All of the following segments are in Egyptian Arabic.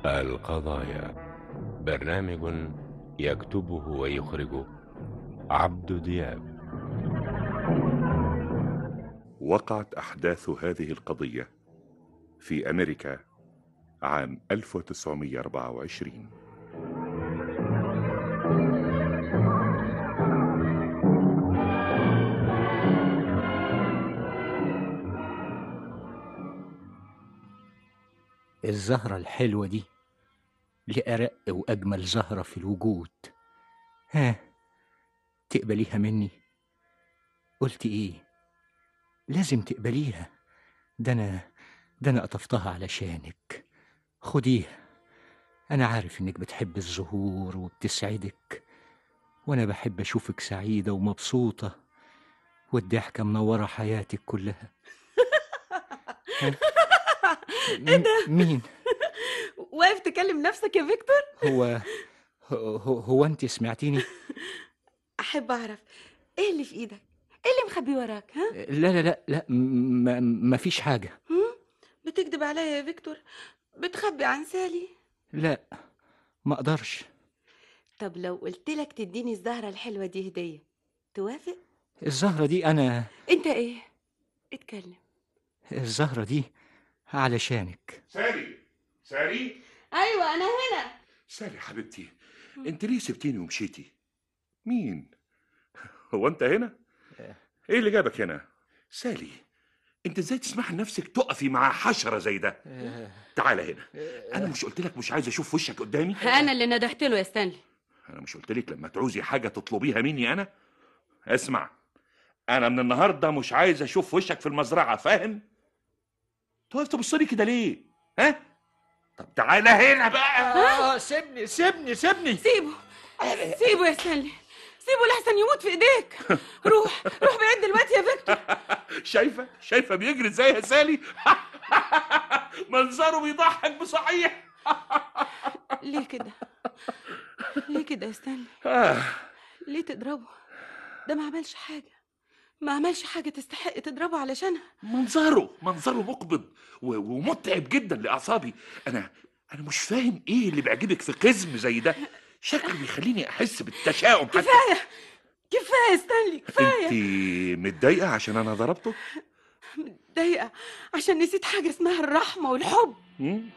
القضايا برنامج يكتبه ويخرجه عبد دياب وقعت أحداث هذه القضية في أمريكا عام 1924 الزهرة الحلوة دي لأرق وأجمل زهرة في الوجود ها تقبليها مني قلت إيه لازم تقبليها ده أنا ده أنا قطفتها علشانك خديها أنا عارف إنك بتحب الزهور وبتسعدك وأنا بحب أشوفك سعيدة ومبسوطة والضحكة منورة حياتك كلها ها؟ ايه ده مين واقف تكلم نفسك يا فيكتور هو هو, هو انت سمعتيني احب اعرف ايه اللي في ايدك ايه اللي مخبي وراك ها لا لا لا لا ما, ما فيش حاجة هم؟ بتكذب عليا يا فيكتور بتخبي عن سالي لا ما اقدرش طب لو قلت لك تديني الزهرة الحلوة دي هدية توافق الزهرة دي انا انت ايه اتكلم الزهرة دي علشانك سالي سالي ايوه انا هنا سالي حبيبتي انت ليه سبتيني ومشيتي مين هو انت هنا ايه اللي جابك هنا سالي انت ازاي تسمح لنفسك تقفي مع حشره زي ده تعالى هنا انا مش قلت لك مش عايز اشوف وشك قدامي انا اللي ندهت له يا ستانلي انا مش قلت لك لما تعوزي حاجه تطلبيها مني انا اسمع انا من النهارده مش عايز اشوف وشك في المزرعه فاهم تقف تبص لي كده ليه ها طب تعالى هنا بقى آه سيبني سيبني سيبني سيبه سيبه يا ستانلي سيبه لحسن يموت في ايديك روح روح بعيد دلوقتي يا فيكتور شايفه شايفه بيجري ازاي يا سالي منظره بيضحك بصحيح ليه كده ليه كده يا ستانلي آه. ليه تضربه ده ما عملش حاجة ما عملش حاجة تستحق تضربه علشانها منظره منظره مقبض و- ومتعب جدا لاعصابي انا انا مش فاهم ايه اللي بيعجبك في قزم زي ده شكله بيخليني احس بالتشاؤم حتى كفاية كفاية يا ستانلي انت كفاية متضايقه عشان انا ضربته متضايقة عشان نسيت حاجة اسمها الرحمة والحب مم؟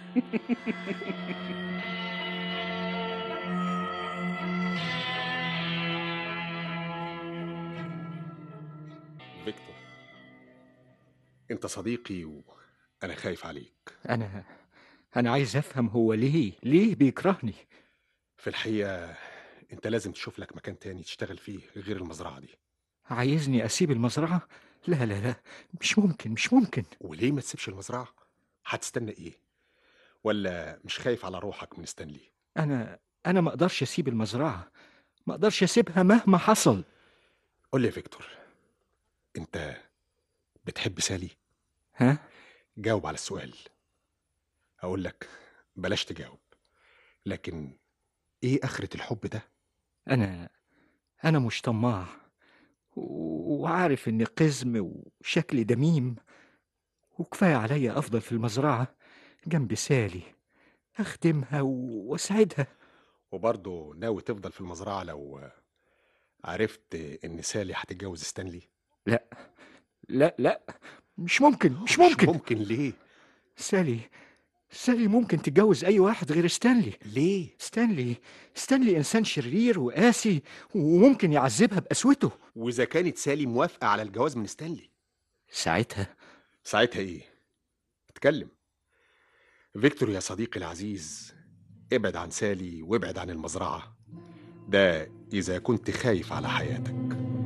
فيكتور انت صديقي وانا خايف عليك انا انا عايز افهم هو ليه ليه بيكرهني في الحقيقه انت لازم تشوف لك مكان تاني تشتغل فيه غير المزرعه دي عايزني اسيب المزرعة لا لا لا مش ممكن مش ممكن وليه ما تسيبش المزرعه هتستنى ايه ولا مش خايف على روحك من ستانلي انا انا ما اقدرش اسيب المزرعة ما اقدرش اسيبها مهما حصل قول لي يا فيكتور انت بتحب سالي ها جاوب على السؤال اقول لك بلاش تجاوب لكن ايه اخرة الحب ده انا انا مش طماع و- وعارف اني قزم وشكلي دميم وكفايه عليا افضل في المزرعه جنب سالي اخدمها و- واسعدها وبرضه ناوي تفضل في المزرعة لو عرفت إن سالي هتتجوز ستانلي؟ لا لا لا مش ممكن مش ممكن مش ممكن ليه؟ سالي سالي ممكن تتجوز اي واحد غير ستانلي ليه؟ ستانلي ستانلي انسان شرير وقاسي وممكن يعذبها بقسوته وإذا كانت سالي موافقة على الجواز من ستانلي ساعتها ساعتها إيه؟ اتكلم فيكتور يا صديقي العزيز ابعد عن سالي وابعد عن المزرعة ده إذا كنت خايف على حياتك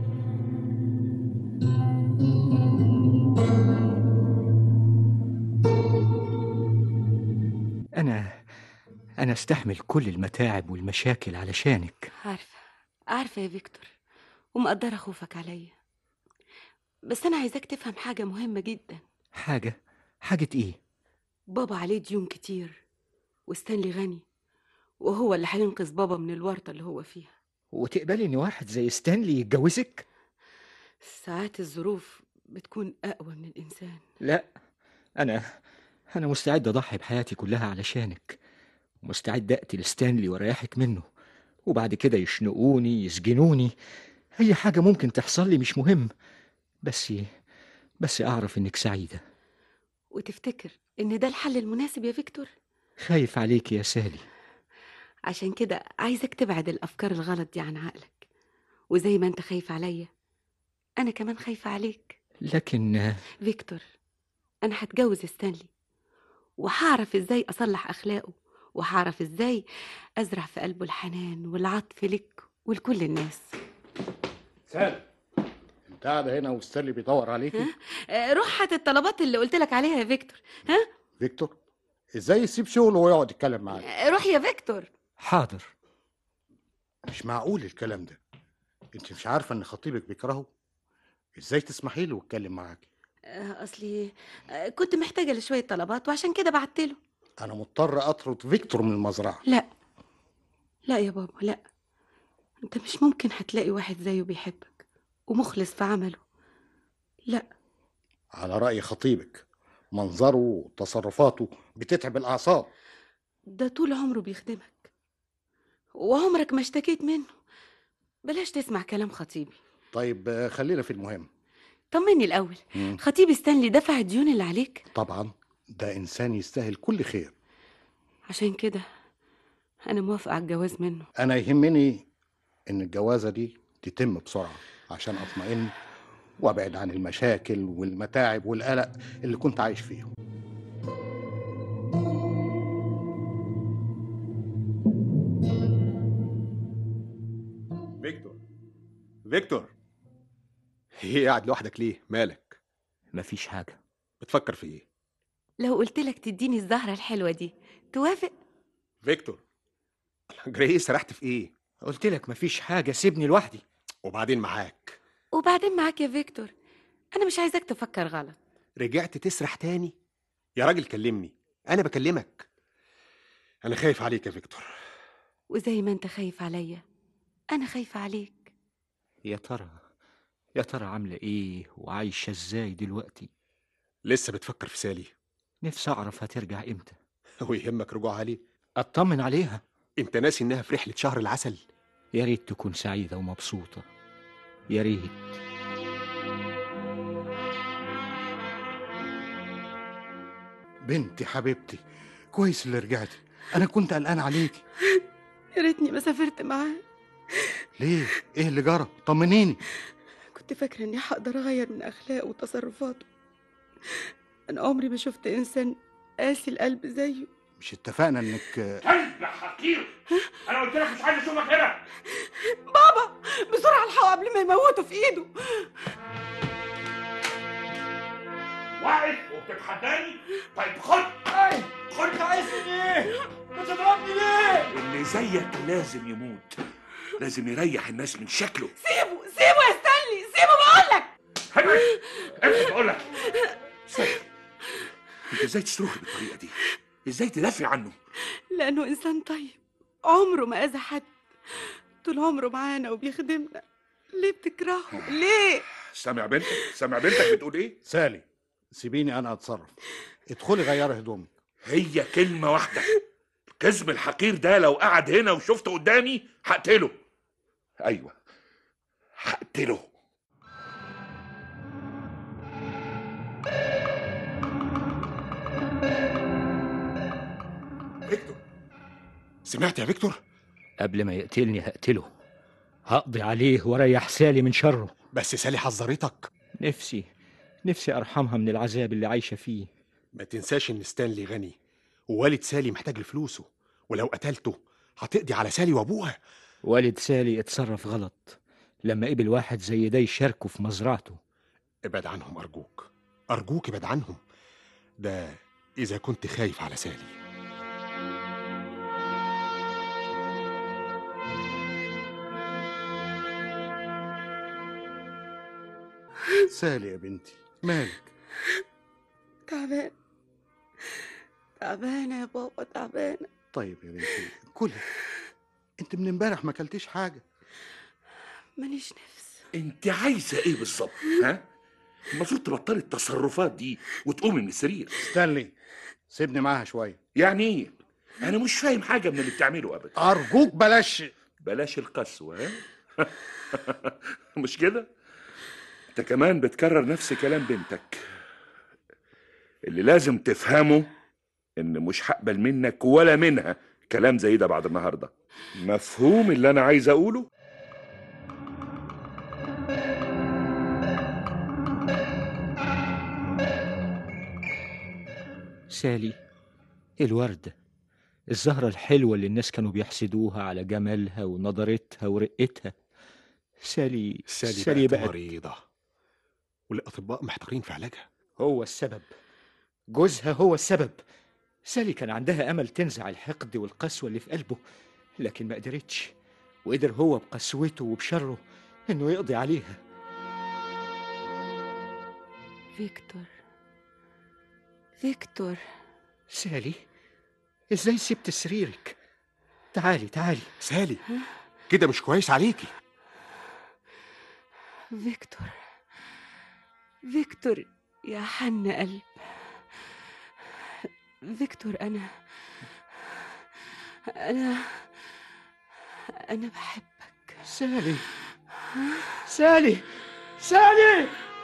انا انا استحمل كل المتاعب والمشاكل علشانك عارفة عارفة يا فيكتور ومقدرة خوفك عليا بس أنا عايزاك تفهم حاجة مهمة جدا حاجه حاجه ايه بابا عليه ديون كتير وستانلي غني وهو اللي هينقذ بابا من الورطة اللي هو فيها وتقبلي ان واحد زي ستانلي يتجوزك ساعات الظروف بتكون أقوى من الإنسان لا انا انا مستعد اضحي بحياتي كلها علشانك مستعد أقتل ستانلي وأريحك منه وبعد كده يشنقوني يسجنوني أي حاجة ممكن تحصل لي مش مهم بس بس أعرف إنك سعيدة وتفتكر إن ده الحل المناسب يا فيكتور خايف عليك يا سالي عشان كده عايزك تبعد الأفكار الغلط دي عن عقلك وزي ما أنت خايف عليا أنا كمان خايفة عليك لكن فيكتور أنا هتجوز ستانلي وهعرف إزاي أصلح أخلاقه وهعرف إزاي أزرع في قلبه الحنان والعطف لك ولكل الناس سالم انت قاعده هنا وستانلي بيدور عليكي آه، روح هات الطلبات اللي قلت لك عليها يا فيكتور ها فيكتور ازاي يسيب شغله ويقعد يتكلم معاك آه، روح يا فيكتور حاضر مش معقول الكلام ده انت مش عارفه ان خطيبك بيكرهه ازاي تسمحي له يتكلم معاكي آه، أصلي آه، كنت محتاجة لشوية طلبات وعشان كده بعتله انا مضطر اطرد فيكتور من المزرعه لا لا يا بابا لا انت مش ممكن هتلاقي واحد زيه بيحبك ومخلص في عمله لا على راي خطيبك منظره وتصرفاته بتتعب الاعصاب ده طول عمره بيخدمك وعمرك ما اشتكيت منه بلاش تسمع كلام خطيبي طيب آه، خلينا في المهم طمني الأول مم. خطيب ستانلي دفع الديون اللي عليك طبعا ده انسان يستاهل كل خير عشان كده أنا موافقة على الجواز منه انا يهمني ان الجوازه دي تتم بسرعه عشان اطمئن وابعد عن المشاكل والمتاعب والقلق اللي كنت عايش فيهم فيكتور فيكتور ايه قاعد لوحدك ليه مالك مفيش حاجة بتفكر في ايه لو قلت لك تديني الزهرة الحلوة دي توافق فيكتور جري سرحت في ايه قلت لك مفيش حاجة سيبني لوحدي وبعدين معاك وبعدين معاك يا فيكتور أنا مش عايزاك تفكر غلط رجعت تسرح تاني يا راجل كلمني انا بكلمك انا خايف عليك يا فيكتور وزي ما انت خايف عليا أنا خايفة عليك يا ترى يا ترى عاملة ايه وعايشة ازاي دلوقتي لسه بتفكر في سالي نفسي اعرف هترجع امتى ويهمك رجوعها ليه اطمن عليها انت ناسي انها في رحله شهر العسل يا ريت تكون سعيدة ومبسوطة يا ريت بنتي حبيبتي كويس اللي رجعتي انا كنت قلقان عليكي يا ريتني ما سافرت معاه ليه ايه اللي جرى طمنيني كنت فاكرة إني هقدر أغير من أخلاقه وتصرفاته أنا عمري ما شفت إنسان قاسي القلب زيه مش اتفقنا انك كلب حقير انا قلت لك مش عايز اشوفك هنا بابا بسرعة الحقوا قبل ما يموتوا في إيده واقف وبتتحداني طيب خد خد انت عايز ايه؟ بتضربني ليه؟ اللي زيك لازم يموت لازم يريح الناس من شكله سيبه سيبه يا ستانلي سيبه بقول لك ابعد ابعد بقول لك سيد انت ازاي تصرخي بالطريقه دي؟ ازاي تدافعي عنه؟ لأنه إنسان طيب عمره ما أذى حد طول عمره معانا وبيخدمنا ليه بتكرهه؟ ليه؟ سامع بنتك؟ سامع بنتك بتقول ايه؟ سالي سيبيني انا اتصرف ادخلي غيري هدومك هي كلمة واحدة الكذب الحقير ده لو قعد هنا وشفته قدامي هقتله أيوة هقتله فيكتور سمعت يا فيكتور قبل ما يقتلني هقتله هقضي عليه واريح سالي من شره بس سالي حذرتك نفسي نفسي ارحمها من العذاب اللي عايشة فيه ما تنساش ان ستانلي غني ووالد سالي محتاج لفلوسه ولو قتلته هتقضي على سالي وابوها والد سالي اتصرف غلط لما قبل واحد زي ده يشاركه في مزرعته ابعد عنهم ارجوك ارجوك ابعد عنهم ده اذا كنت خايف على سالي سالي يا بنتي مالك تعبان تعبانة يا بابا تعبانة طيب يا بنتي كلي انت من امبارح ما اكلتيش حاجه ماليش نفس أنت عايزة إيه بالظبط؟ ها؟ المفروض تبطلي التصرفات دي وتقومي من السرير ستانلي سيبني معاها شويه يعني إيه؟ انا مش فاهم حاجه من اللي بتعمله ابدا ارجوك بلاش بلاش القسوه ها مش كده انت كمان بتكرر نفس كلام بنتك اللي لازم تفهمه ان مش هقبل منك ولا منها كلام زي ده بعد النهارده مفهوم اللي انا عايز اقوله سالي الوردة الزهرة الحلوة اللي الناس كانوا بيحسدوها على جمالها ونضارتها ورقتها سالي سالي, سالي بقت بقت مريضة والأطباء محتارين في علاجها هو السبب جوزها هو السبب سالي كان عندها أمل تنزع الحقد والقسوة اللي في قلبه لكن ما قدرتش وقدر هو بقسوته وبشره إنه يقضي عليها فيكتور فيكتور سالي إزاي سبت سريرك تعالي تعالي سالي كده مش كويس عليكي فيكتور فيكتور يا حن قلب فيكتور أنا أنا أنا بحبك سالي سالي سالي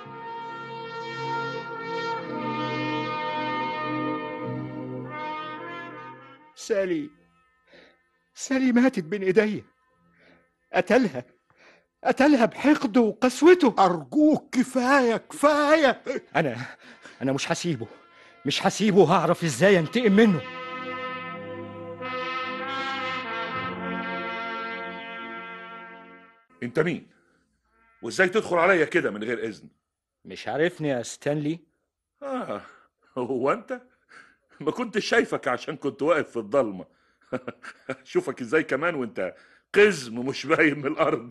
سالي سالي ماتت بين ايديا قتلها قتلها بحقده وقسوته ارجوك كفايه كفايه انا انا مش هسيبه مش هسيبه وهعرف ازاي انتقم منه انت مين وازاي تدخل عليا كده من غير اذن مش عارفني يا ستانلي اه هو انت ما كنتش شايفك عشان كنت واقف في الضلمه شوفك ازاي كمان وانت قزم مش باين من الارض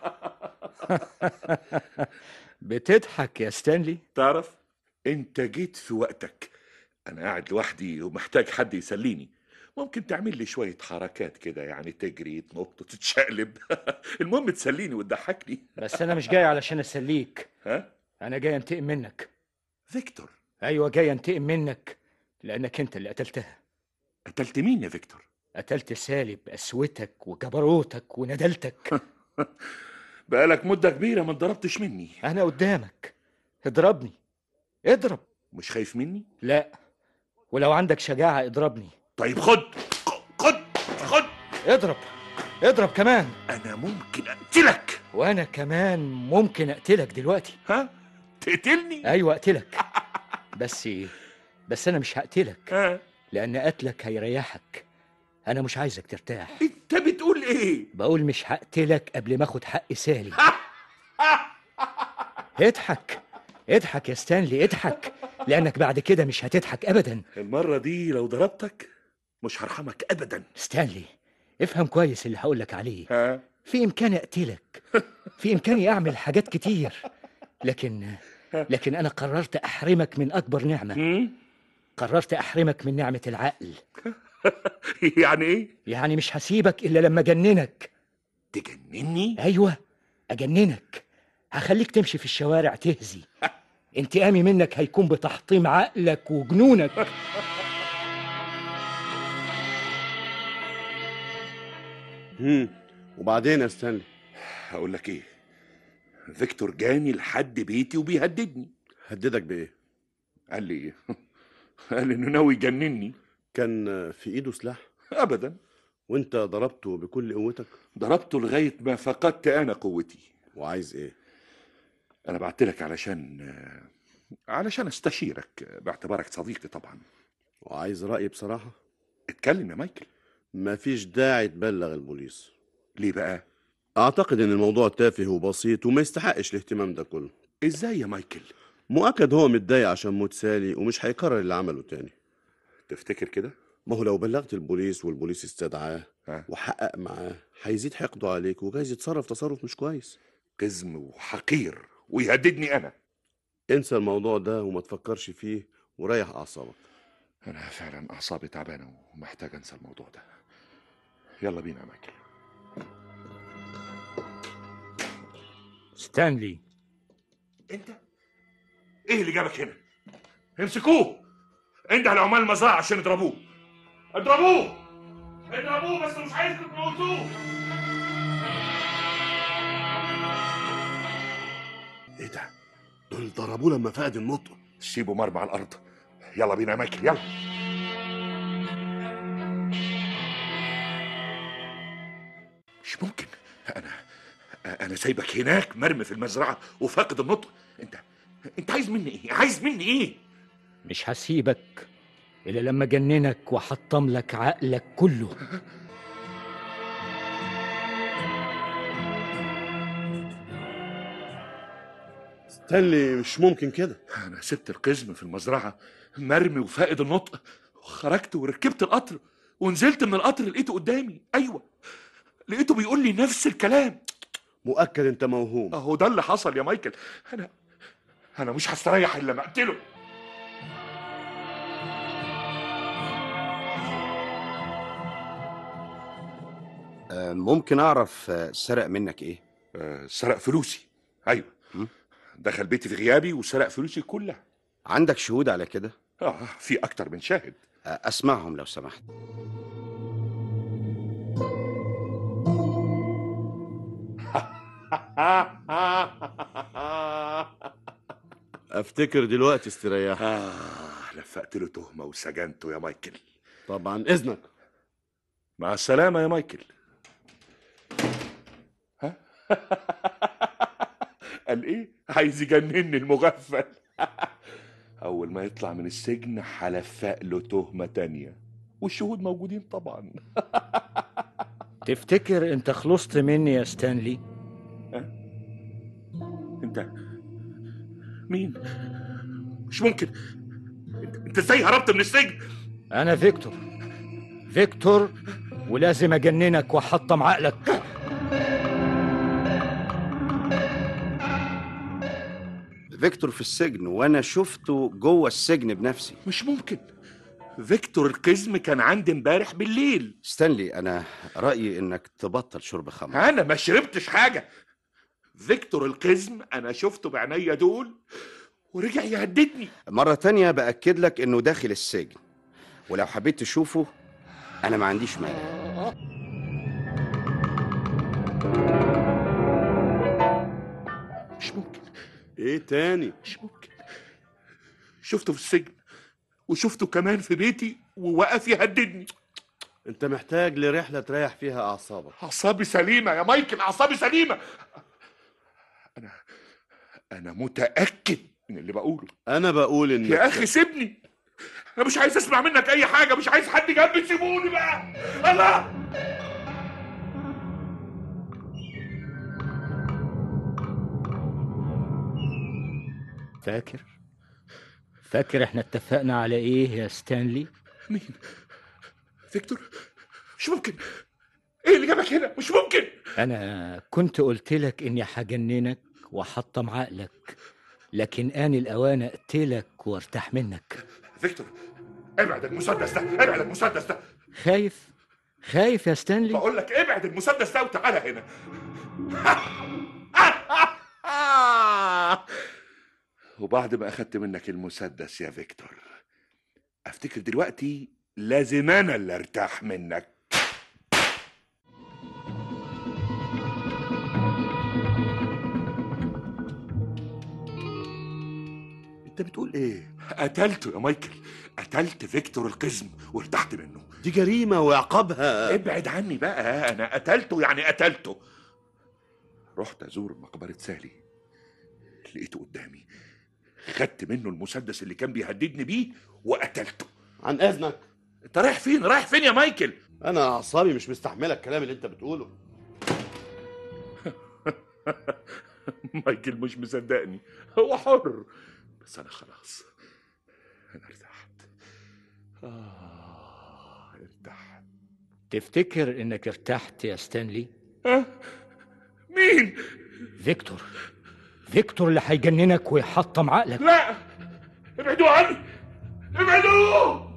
بتضحك يا ستانلي تعرف انت جيت في وقتك انا قاعد لوحدي ومحتاج حد يسليني ممكن تعمل لي شوية حركات كده يعني تجري تنط تتشقلب المهم تسليني وتضحكني بس انا مش جاي علشان اسليك ها انا جاي انتقم منك فيكتور ايوه جاي انتقم منك لانك انت اللي قتلتها قتلت مين يا فيكتور قتلت سالي بقسوتك وجبروتك وندلتك بقالك مدة كبيرة ما اتضربتش مني انا قدامك اضربني اضرب مش خايف مني لا ولو عندك شجاعة اضربني طيب خد خد خد اضرب اضرب كمان انا ممكن اقتلك وانا كمان ممكن اقتلك دلوقتي ها تقتلني ايوه اقتلك بس بس انا مش هقتلك ها لان قتلك هيريحك انا مش عايزك ترتاح انت بتقول ايه بقول مش هقتلك قبل ما اخد حق سالي اضحك اضحك يا ستانلي اضحك لانك بعد كده مش هتضحك ابدا المرة دي لو ضربتك مش هرحمك ابدا ستانلي افهم كويس اللي هقولك عليه ها في امكاني اقتلك في امكاني اعمل حاجات كتير لكن لكن انا قررت احرمك من اكبر نعمه هم؟ قررت احرمك من نعمه العقل يعني ايه يعني مش هسيبك الا لما اجننك تجنني ايوه اجننك هخليك تمشي في الشوارع تهزي انتقامي منك هيكون بتحطيم عقلك وجنونك هم وبعدين يا ستانلي هقول لك ايه فيكتور جاني لحد بيتي وبيهددني هددك بايه قال لي قال انه ناوي يجنني كان في ايده سلاح ابدا وانت ضربته بكل قوتك ضربته لغايه ما فقدت انا قوتي وعايز ايه انا بعت لك علشان علشان استشيرك باعتبارك صديقي طبعا وعايز رايي بصراحه اتكلم يا مايكل مفيش داعي تبلغ البوليس ليه بقى اعتقد ان الموضوع تافه وبسيط وما يستحقش الاهتمام ده كله ازاي يا مايكل مؤكد هو متضايق عشان موت سالي ومش هيكرر اللي عمله تاني تفتكر كده ما هو لو بلغت البوليس والبوليس استدعاه ها. وحقق معاه هيزيد حقده عليك وجايز يتصرف تصرف مش كويس قزم وحقير ويهددني انا انسى الموضوع ده وما تفكرش فيه وريح اعصابك انا فعلا اعصابي تعبانه ومحتاج انسى الموضوع ده يلا بينا يا مايكل ستانلي انت ايه اللي جابك هنا امسكوه انت على عمال المزرعه عشان اضربوه اضربوه اضربوه بس مش عايزكم تموتوه ايه ده دول ضربوه لما فقد النطق سيبه مرمى على الارض يلا بينا يا مايكل يلا مش ممكن انا انا سايبك هناك مرمي في المزرعه وفاقد النطق انت انت عايز مني ايه عايز مني ايه مش هسيبك إلا لما جننك وحطم لك عقلك كله ستانلي مش ممكن كده انا سبت القزم في المزرعه مرمي وفاقد النطق خرجت وركبت القطر ونزلت من القطر لقيته قدامي ايوه لقيته بيقول لي نفس الكلام مؤكد انت موهوم اهو ده اللي حصل يا مايكل انا انا مش هستريح الا لما اقتله آه، ممكن اعرف آه، سرق منك ايه آه، سرق فلوسي ايوه م? دخل بيتي في غيابي وسرق فلوسي كلها عندك شهود على كده اه في اكتر من شاهد آه، اسمعهم لو سمحت افتكر دلوقتي استرياح اه لفقت له تهمه وسجنته يا مايكل طبعا اذنك مع السلامه يا مايكل ها قال ايه عايز يجنني المغفل اول ما يطلع من السجن هلفق له تهمه تانية والشهود موجودين طبعا تفتكر انت خلصت مني يا ستانلي انت مين مش ممكن انت, انت ازاي هربت من السجن انا فيكتور فيكتور ولازم اجننك واحطم عقلك فيكتور في السجن وانا شفته جوه السجن بنفسي مش ممكن فيكتور القزم كان عندي امبارح بالليل ستانلي انا رايي انك تبطل شرب خمر انا ما شربتش حاجه فيكتور القزم انا شفته بعينيا دول ورجع يهددني مره تانية باكد لك انه داخل السجن ولو حبيت تشوفه انا ما عنديش مانع مش ممكن ايه تاني مش ممكن شفته في السجن وشفته كمان في بيتي ووقف يهددني انت محتاج لرحله تريح فيها اعصابك اعصابي سليمه يا مايكل اعصابي سليمه انا انا متاكد من اللي بقوله انا بقول ان يا اخي سيبني انا مش عايز اسمع منك اي حاجه مش عايز حد جنبي سيبوني بقى الله فاكر فاكر احنا اتفقنا على ايه يا ستانلي مين فيكتور مش ممكن ايه اللي جابك هنا مش ممكن انا كنت قلت لك اني هجننك واحطم عقلك لكن آن الأوان أقتلك وارتاح منك فيكتور ابعد المسدس ده ابعد المسدس ده خايف خايف يا ستانلي بقول لك ابعد المسدس ده وتعالى هنا وبعد ما اخدت منك المسدس يا فيكتور افتكر دلوقتي لازم انا اللي ارتاح منك انت بتقول ايه قتلته يا مايكل قتلت فيكتور القزم وارتحت منه دي جريمه وعقابها ابعد عني بقى انا قتلته يعني قتلته رحت ازور مقبرة سالي لقيته قدامي خدت منه المسدس اللي كان بيهددني بيه وقتلته عن اذنك انت رايح فين رايح فين يا مايكل انا اعصابي مش مستحمله الكلام اللي انت بتقوله مايكل مش مصدقني هو حر بس انا خلاص انا ارتحت آه ارتحت تفتكر انك ارتحت يا ستانلي ها؟ مين فيكتور فيكتور اللي هيجننك ويحطم عقلك لا ابعدوا عني ابعدوا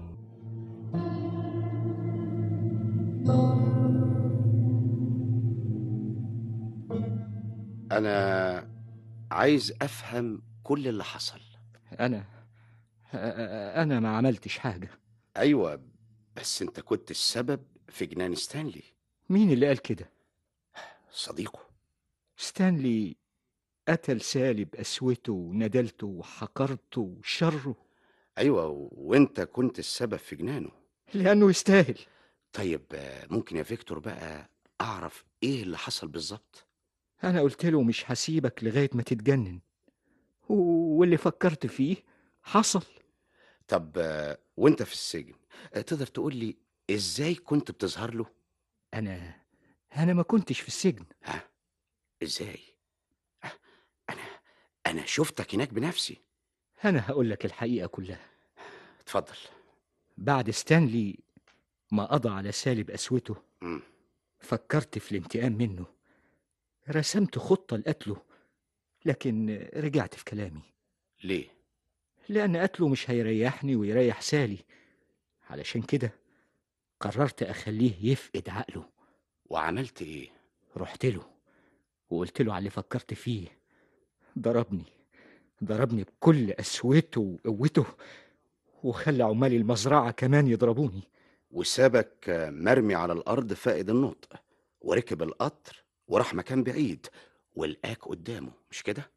انا عايز افهم كل اللي حصل انا انا ما عملتش حاجه ايوه بس انت كنت السبب في جنان ستانلي مين اللي قال كده صديقه ستانلي قتل سالي بقسوته وندلته وحقرته وشره ايوه وانت كنت السبب في جنانه لأنه يستاهل طيب آه، ممكن يا فيكتور بقى اعرف ايه اللي حصل بالظبط أنا قلت له مش هسيبك لغاية ما تتجنن و- واللي فكرت فيه حصل طب آه، وانت في السجن آه، تقدر تقول لي ازاي كنت بتظهر له أنا أنا ما كنتش في السجن ها ازاي آه، انا انا شفتك هناك بنفسي أنا هقول لك الحقيقة كلها اتفضل بعد ستانلي ما قضى على سالي بقسوته مم. فكرت في الانتقام منه رسمت خطة لقتله لكن رجعت في كلامي ليه لأن قتله مش هيريحني ويريح سالي علشان كده قررت أخليه يفقد عقله وعملت ايه رحت له وقلت له على اللي فكرت فيه ضربني ضربني بكل قسوته وقوته وخلى عمال المزرعة كمان يضربوني وسابك آه، مرمي على الارض فائد النطق وركب القطر وراح مكان بعيد ولقاك قدامه مش كده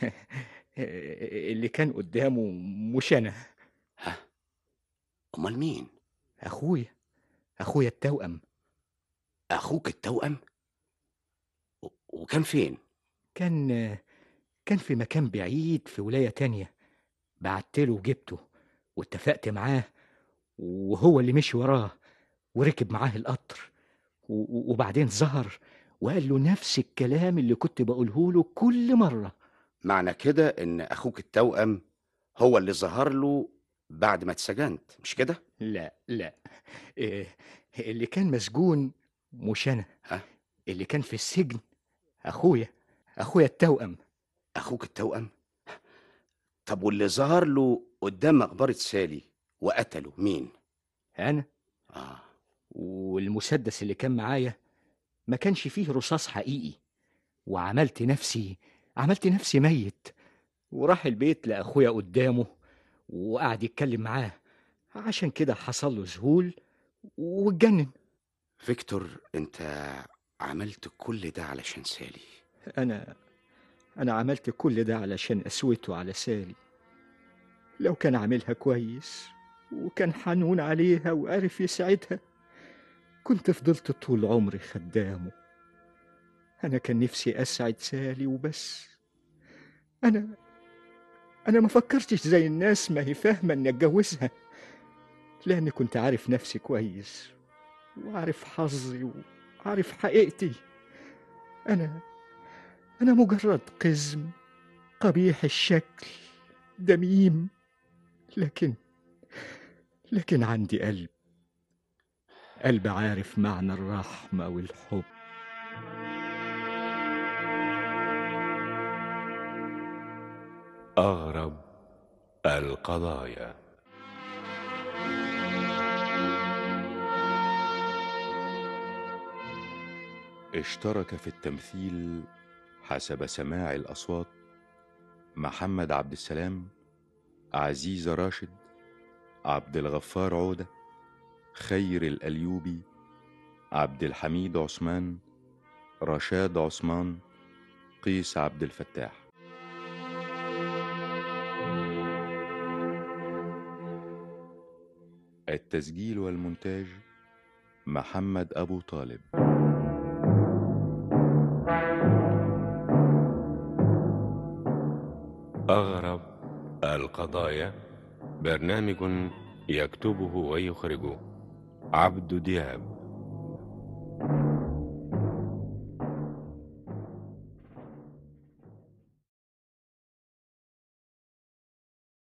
اللي كان قدامه مش أنا ها امال مين أخويا أخويا التوأم اخوك التوأم و- وكان فين كان كان في مكان بعيد في ولاية تانية بعتله وجبته واتفقت معاه وهو اللي مشي وراه وركب معاه القطر و- و- وبعدين ظهر وقال له نفس الكلام اللي كنت بقوله له كل مرة معنى كده ان اخوك التوأم هو اللي ظهر له بعد ما اتسجنت مش كده لا لا إيه اللي كان مسجون مش أنا ها؟ اللي كان في السجن أخويا أخويا التوأم اخوك التوأم طب واللي ظهر له قدام مقبرة سالي وقتله مين أنا اه والمسدس اللي كان معايا ما كانش فيه رصاص حقيقي وعملت نفسي عملت نفسي ميت وراح البيت لأخويا قدامه وقعد يتكلم معاه عشان كده حصل له ذهول واتجنن فيكتور انت عملت كل ده علشان سالي أنا أنا عملت كل ده علشان أسوته على سالي لو كان عاملها كويس وكان حنون عليها وعرف يساعدها كنت فضلت طول عمري خدامه أنا كان نفسي أسعد سالي وبس أنا أنا ما فكرتش زي الناس ما هي فاهمة إني أتجوزها لأني كنت عارف نفسي كويس وعارف حظي وعارف حقيقتي أنا أنا مجرد قزم قبيح الشكل دميم لكن لكن عندي قلب قلب عارف معنى الرحمة والحب أغرب القضايا اشترك في التمثيل حسب سماع الأصوات محمد عبد السلام عزيزة راشد عبد الغفار عودة خير الأليوبي عبد الحميد عثمان رشاد عثمان قيس عبد الفتاح التسجيل والمونتاج محمد أبو طالب أغرب القضايا برنامج يكتبه ويخرجه عبد دياب